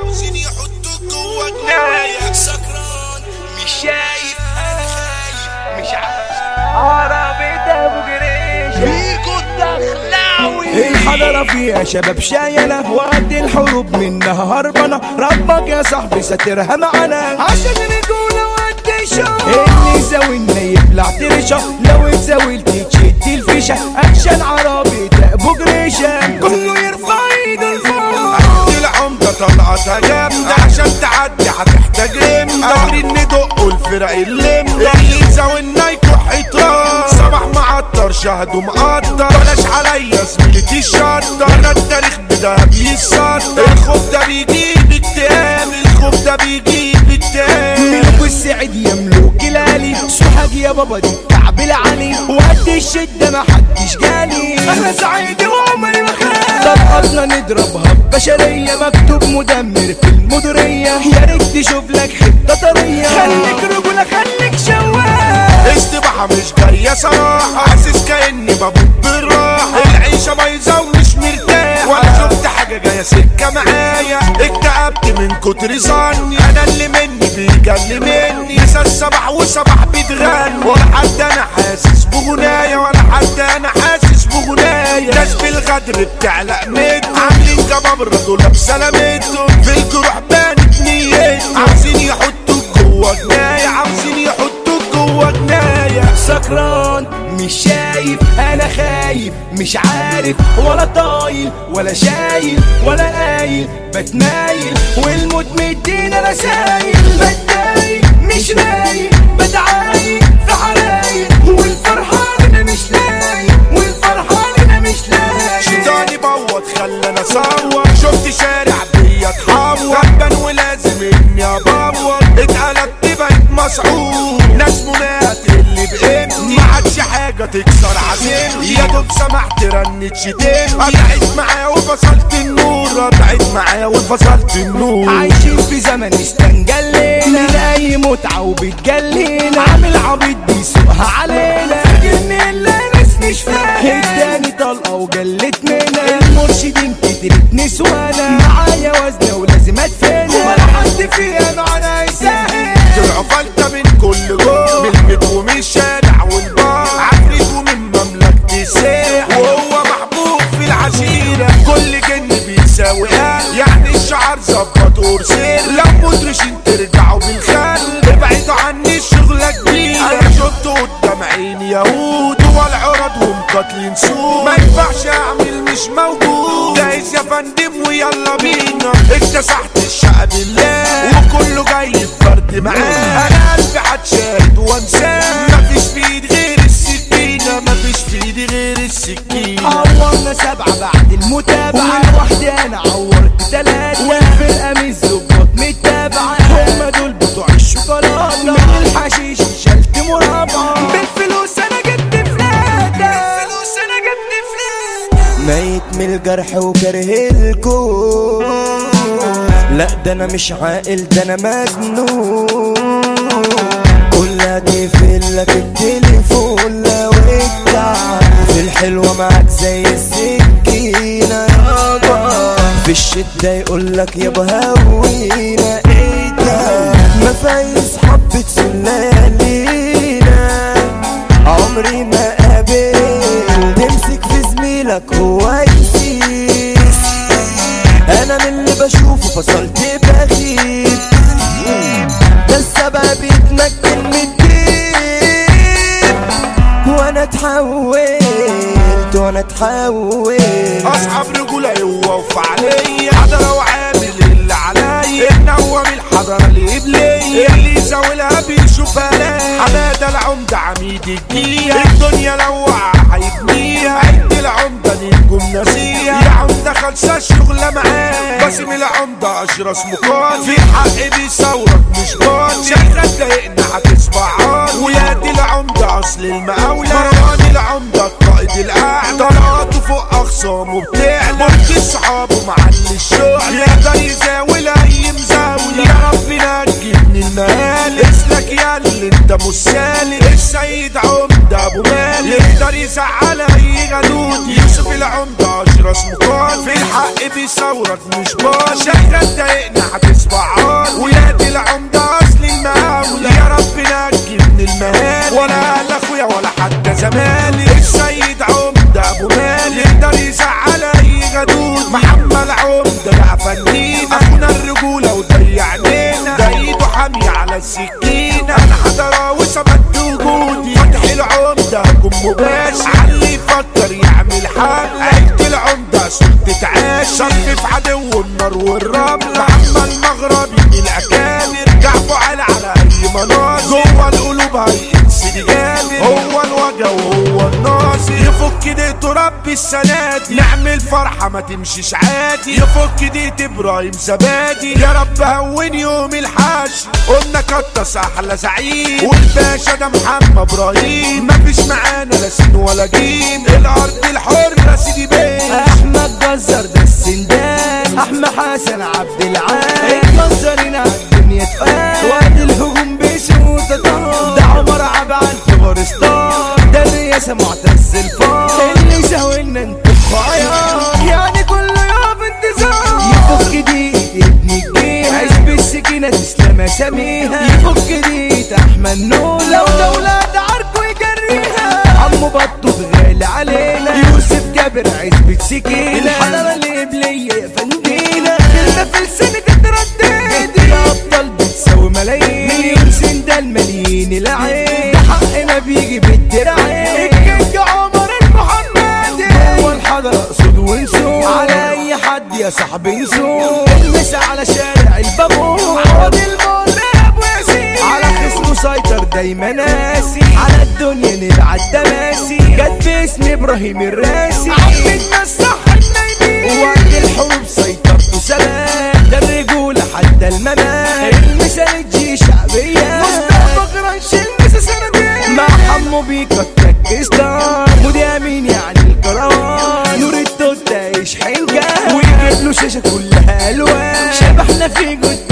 عاوزين يحطوك جوا جناية سكران مش شايف انا خايف مش عارف عربية ابو جريش فيكو الدخلاوي الحضرة فيها شباب شايلة وقت الحروب منها هربانة ربك يا صاحبي ساترها معانا عشان رجولة وقت الشر اللي زاوينا يبلع ترشة لو اتزاولت تشد الفيشة اكشن عربي ده ابو جريشة كله يرفع ايده لفوق عند العمدة طلعتها جامدة عشان تعدي هتحتاج رمدة دوري ندق الفرق اللمدة اللي زاولنا يكح يطرى صباح معطر شهده مقدر بلاش عليا زميلتي الشطة انا التاريخ بدا بيصدر الخوف ده بيجيب اكتئاب الخوف ده بيجيب اكتئاب ملوك السعيد يا ملوك الالي سوحك يا بابا دي الكعب العالي وقت الشدة ما حدش جالي انا سعيد وعمري ما خاف طلقتنا نضربها ببشرية مكتوب مدمر في المديرية يا ريت تشوف لك حتة طرية خليك رجولة خليك شواف استباحة مش جاية صراحة حاسس كأني بموت بالراحة العيشة بايظة ومش مرتاح ولا شفت حاجة جاية سكة معايا اكتئبت من كتر ظني انا اللي مني بيجل مني نسى الصباح وصباح بيتغني ولا حد انا حاسس بغناية ولا حد انا حاسس بغناية ناس بالغدر بتعلق ميتهم عاملين جبابرة دول بسلامتهم في الجروح بانت نيتهم عاوزين يحطوك جوا جناية عاوزين يحطوك جوا جناية سكران مش شايف انا خايف مش عارف ولا طايل ولا شايل ولا قايل بتمايل والموت مدينا رسايل بتضايق مش رايق بتعايق في حرايق والفرحان انا مش لايق والفرحان انا مش لايق شيطاني بوط خلاني اصور شفت شارع بيا اتحور غبان ولازم اني ابور اتقلبت بقيت مسعود ناس منات اللي بقيمتي ما عادش حاجه تكسر عزيمتي يا دوب سمحت رنت شتمتي قطعت معايا وفصلت النور قطعت معايا وفصلت النور عايشين في زمن استنجلينا نلاقي متعة وبتجلينا عامل عبيط بيسوقها علينا فاكرني اللي ناس مش فاهم اداني طلقة وجلت منا المرشدين كترت نسوانا معايا وزنة ولازم ادفنها ولا حد فيها معانا يساهم طلعوا فلتة من كل جول من البيت ومن الشارع والبار عفريت ومن مملكة الساح وهو محبوب في العشيرة كل جن بيساوي قال يعني الشعر ظبط ورسير لو مدرشين ترجعوا بالخل ابعدوا عني الشغلة كبيرة انا شفت قدام عيني يهود والعرض ومقاتلين سود ما ينفعش اعمل مش موجود جايز يا فندم ويلا بينا اكتسحت الشقة بالله وكله جاي فرد معاه انا قلبي هتشاهد وانساه مفيش في ايدي غير السكينة مفيش في ايدي غير السكينة عورنا سبعة بعد المتابعة وانا وحدي انا عورت تلاتة والفرقة مش ظباط متابعة هما دول بتوع الشوكولاتة من الحشيش شلت مربعة بالفلوس انا جبت فلاتة بالفلوس انا جبت فلاتة ميت من الجرح وكره الكون لا ده انا مش عاقل ده انا مجنون كلها تقفل لك التليفون لو اتعب في الحلوة معاك زي السكينة يابا في الشدة يقول لك يابا هوينا ايه ده ما فايز حبة سلالينا عمري ما قابل تمسك في زميلك هو يسيس انا من اللي بشوفه فصلت بخيل ده السبب يتمكن من الدين وانا اتحولت وانا اتحولت اصحاب رجولة هو وفعلية حضرة وعامل اللي عليا النوم الحضرة الإبلية اللي زاولها بيشوفها لا حمادة العمدة عميد الجية الدنيا لو وقع هيبنيها عد العمدة نجوم نسيها يا عمدة خلصة الشغلة معاه باسم العمدة أشرس مقال في حق بيصورك مش قال شغال ضايقنا هتسمع عال ويا دي العمدة أصل المقاولة مروان العمدة القائد الأعلى طلعاته فوق أخصامه بتعلى برج صحابه معلي الشغل يقدر يزاول أي مزاول يا رب نجي من المال اسلك يا اللي انت مش سالك السيد عمدة أبو مالك يقدر يزعل أي غدود يوسف العمدة أشرس مقال في الحق بيصورك مش بال شغال ضايقنا هتصبح عار ولاد العمدة اصل المقاولة يا رب نجي من المهال ولا اهل اخويا ولا حتى زمالي السيد عمدة ابو مالك يقدر يزعل اي غدود محمد عمدة بقى فنينا اخونا الرجولة وضيع علينا ده ايده حامية على السكينة انا حضراوي ثبت وجودي فتح العمدة هجوم مباشر علي يفكر يعمل حاجة عيلة العمدة سلطة عاش صرف عدو النار والرمل محمد المغربي من الاكابر جعفو على على اي مناظر جوه القلوب هيقنس دي جامد هو الوجه وهو الناصر يفك ديته ربي السنة دي نعمل فرحة ما تمشيش عادي يفك ديت ابراهيم زبادي يا رب هون يوم الحشر قلنا كطس احلى زعيم والباشا ده محمد ابراهيم مفيش معانا لا سين ولا جيم الارض الحرة سيدي بيه احمد جزر ده السندان احمد حسن عبد العال اتنظرين على الدنيا تقال وقت الهجوم بيسوق تطار ده عمر عبعال كبر ستار ده الرئاسة معتز الفار اللي ساوينا انتوا خيار يعني كل يوم انتظار يفك دي ابن الجيل عزب السكينة تسلم اساميها يفك دي احمد نور لو دولة عاركو يجريها عمو بطوط غالي علينا يوسف جابر عزبة سكينة الحضارة الإبلية يا فندينا كلمة في لسانك اتردد يا أبطال بتساوي ملايين مليون سندال مليين العين ده حقنا بيجي بالدراعين الكينج عمر المحمدي هو الحضرة أقصد ونسوق على أي حد يا صاحبي نسوق المس على شارع البابور عوض المراب وياسين على خصم مسيطر دايما ناسي على الدنيا نبعت تماسي جت باسم ابراهيم الراسي عبدنا الصح النايمين وقت الحروب سيطرته سلام ده الرجولة حتى الممات المثال الجي شعبية مصطفى قرنش المسا سندين مع حمو بيكا التك ستار مودي امين يعني الكروان نور التوت يشحن جاه ويجيب له شاشة كلها الوان شبحنا في جد